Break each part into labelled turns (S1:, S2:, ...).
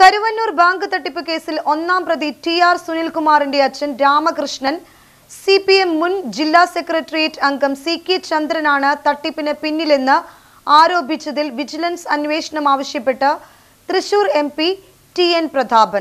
S1: Karuvannur bank തട്ടിപ്പ് കേസിൽ ഒന്നാം പ്രതി ടി ആർ സുനിൽകുമാറിന്റെ അച്ഛൻ രാമകൃഷ്ണൻ സി പി എം മുൻ ജില്ലാ സെക്രട്ടേറിയറ്റ് അംഗം സി കെ ചന്ദ്രനാണ് തട്ടിപ്പിന് പിന്നിലെന്ന് ആരോപിച്ചതിൽ വിജിലൻസ് അന്വേഷണം ആവശ്യപ്പെട്ട് Thrissur M P T N Prathapan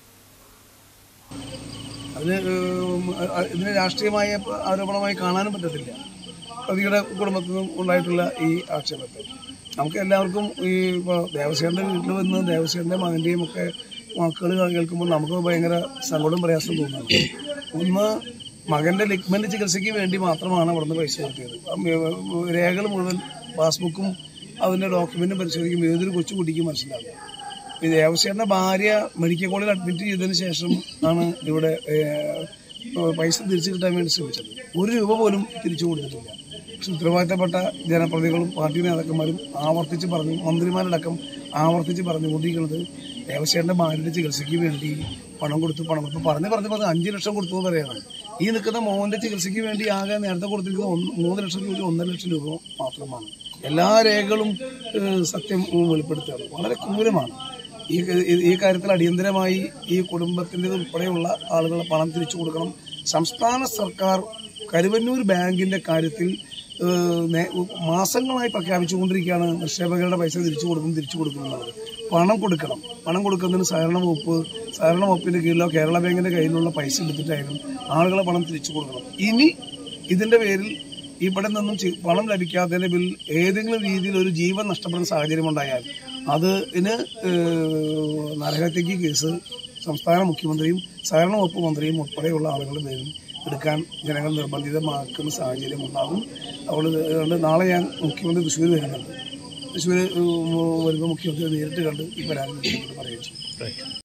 S2: അതിന് ഏഹ്, അ- ഇതിനെ രാഷ്ട്രീയമായ ആരോപണമായി കാണാനും പറ്റത്തില്ല പ്രതിയുടെ കുടുംബത്തിൽ നിന്നും ഉണ്ടായിട്ടുള്ള ഈ ആക്ഷേപത്തെ നമുക്ക് എല്ലാവർക്കും ഈ ഇപ്പോൾ ദേവസ്വന്റെ വീട്ടിൽ വന്ന് ദേവസ്വന്റെ മകന്റെയും ഒക്കെ വാക്കുകൾ കേൾക്കുമ്പോൾ നമുക്ക് ഭയങ്കര സങ്കടവും പ്രയാസം തോന്നുന്നു ഒന്ന് മകന്റെ ലിഗ്മെന്റ് ചികിത്സയ്ക്ക് വേണ്ടി മാത്രമാണ് അവിടുന്ന് പൈസ കൊടുത്തത് രേഖകൾ മുഴുവൻ പാസ്ബുക്കും അതിന്റെ ഡോക്യുമെന്റും പരിശോധിക്കുമ്പോൾ ഏതൊരു കൊച്ചുകുട്ടിക്കും മനസ്സിലാകും ഈ ദേവസ്വന്റെ ഭാര്യ മെഡിക്കൽ കോളേജിൽ അഡ്മിറ്റ് ചെയ്തതിന് ശേഷം ആണ് ഇവിടെ ഏഹ്, പൈസ തിരിച്ചു കിട്ടാൻ വേണ്ടി ശ്രമിച്ചത് ഒരു രൂപ പോലും തിരിച്ചു കൊടുത്തിട്ടില്ല പക്ഷെ ഉത്തരവാദിത്തപ്പെട്ട ജനപ്രതിനിധികളും പാർട്ടി നേതാക്കന്മാരും ആവർത്തിച്ച് പറഞ്ഞു മന്ത്രിമാരടക്കം ആവർത്തിച്ച് പറഞ്ഞുകൊണ്ടിരിക്കുന്നത് ദേവസ്വന്റെ ഭാര്യയുടെ ചികിത്സയ്ക്ക് വേണ്ടി പണം കൊടുത്തു പണം കൊടുത്തു പറഞ്ഞ് പറഞ്ഞ് പറഞ്ഞ് അഞ്ച് ലക്ഷം കൊടുത്തു എന്ന് പറയുന്നത് ഈ നിൽക്കുന്ന മോഹന്റെ ചികിത്സയ്ക്ക് വേണ്ടി ആകെ നേരത്തെ കൊടുത്തിരിക്കുന്നത് ഒന്ന് മൂന്ന് ലക്ഷം രൂപ ഒന്നര ലക്ഷം രൂപ മാത്രമാണ് എല്ലാ രേഖകളും ഏഹ്, സത്യം വെളിപ്പെടുത്തുകയാണ് വളരെ ക്രൂരമാണ് ഈ ഈ- ഈ കാര്യത്തിൽ അടിയന്തരമായി ഈ കുടുംബത്തിൻ്റെ ഉൾപ്പെടെയുള്ള ആളുകളെ പണം തിരിച്ചു കൊടുക്കണം സംസ്ഥാന സർക്കാർ കരുവന്നൂർ ബാങ്കിന്റെ കാര്യത്തിൽ ഏഹ്, നേ- മാസങ്ങളായി പ്രഖ്യാപിച്ചുകൊണ്ടിരിക്കുകയാണ് നിക്ഷേപകരുടെ പൈസ തിരിച്ചു കൊടുക്കും തിരിച്ചു കൊടുക്കുന്നത് പണം കൊടുക്കണം പണം കൊടുക്കുന്നതിന് സഹകരണ വകുപ്പ് സഹകരണ വകുപ്പിന്റെ കീഴിലോ കേരള ബാങ്കിന്റെ കയ്യിലുള്ള പൈസ എടുത്തിട്ടായാലും ആളുകളെ പണം തിരിച്ചു കൊടുക്കണം ഇനി ഇതിന്റെ പേരിൽ ഇവിടെ നിന്നും ചി- പണം ലഭിക്കാത്തതിന്റെ ബിൽ ഏതെങ്കിലും രീതിയിൽ ഒരു ജീവൻ നഷ്ടപ്പെടുന്ന സാഹചര്യം ഉണ്ടായാൽ അത് ഇതിന് ഏഹ്, നരഹത്യക്ക് കേസ് സംസ്ഥാന മുഖ്യമന്ത്രിയും സഹകരണ വകുപ്പ് മന്ത്രിയും ഉൾപ്പെടെയുള്ള ആളുകളുടെ പേരിൽ എടുക്കാൻ ജനങ്ങൾ നിർബന്ധിതമാക്കുന്ന സാഹചര്യം ഉണ്ടാകും അതുകൊണ്ട് നാളെ ഞാൻ മുഖ്യമന്ത്രി തൃശ്ശൂർ വരുന്നുണ്ട് തൃശ്ശൂർ വരുമ്പോൾ മുഖ്യമന്ത്രി നേരിട്ട് കണ്ട് ഈ പരാതി പറയുകയും ചെയ്യും